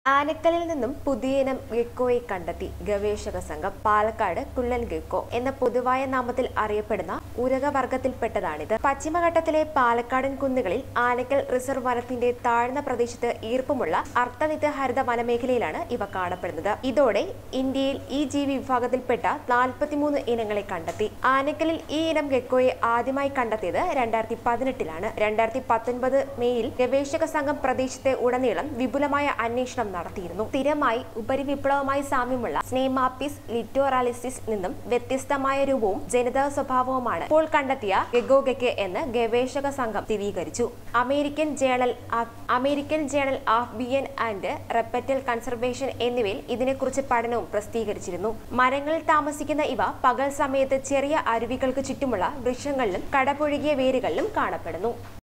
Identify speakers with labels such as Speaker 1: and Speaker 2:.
Speaker 1: ആനക്കലിൽ നിന്നും പുതിയ ഇനം ഗെക്കോയെ കണ്ടെത്തി ഗവേഷക സംഘം പാലക്കാട് കുള്ളൻ ഗെക്കോ എന്ന പൊതുവായ നാമത്തിൽ അറിയപ്പെടുന്ന ഉരകവർഗത്തിൽപ്പെട്ടതാണിത് പശ്ചിമഘട്ടത്തിലെ പാലക്കാടൻ കുന്നുകളിൽ ആനക്കൽ റിസർവ് വനത്തിന്റെ താഴ്ന്ന പ്രദേശത്ത് ഈർപ്പമുള്ള അർദ്ധനിത്യ ഹരിത വനമേഖലയിലാണ് ഇവ കാണപ്പെടുന്നത് ഇതോടെ ഇന്ത്യയിൽ ഈ ജീവി വിഭാഗത്തിൽപ്പെട്ട നാൽപ്പത്തിമൂന്ന് ഇനങ്ങളെ കണ്ടെത്തി ആനക്കലിൽ ഈ ഇനം ഗെക്കോയെ ആദ്യമായി കണ്ടെത്തിയത് രണ്ടായിരത്തി പതിനെട്ടിലാണ് രണ്ടായിരത്തി പത്തൊൻപത് മെയ്യിൽ ഗവേഷക സംഘം പ്രദേശത്തെ ഉടനീളം വിപുലമായ അന്വേഷണം നടത്തിയിരുന്നു സ്ഥിരമായി ഉപരിവിപ്ലവമായി സാമ്യമുള്ള സ്നേമാപ്പിസ് ലിറ്റോറാലിസിസ് നിന്നും വ്യത്യസ്തമായ രൂപവും ജനിതക സ്വഭാവവുമാണ് ഇപ്പോൾ കണ്ടെത്തിയ ഗെഗോഗയ്ക്ക് എന്ന് ഗവേഷക സംഘം സ്ഥിരീകരിച്ചു American journal of- American journal of amphibian and reptile conservation എന്നിവയിൽ ഇതിനെക്കുറിച്ച് പഠനവും പ്രസിദ്ധീകരിച്ചിരുന്നു മരങ്ങളിൽ താമസിക്കുന്ന ഇവ പകൽ സമയത്ത് ചെറിയ അരുവികൾക്ക് ചുറ്റുമുള്ള വൃക്ഷങ്ങളിലും കടപുഴുകിയ വേരുകളിലും കാണപ്പെടുന്നു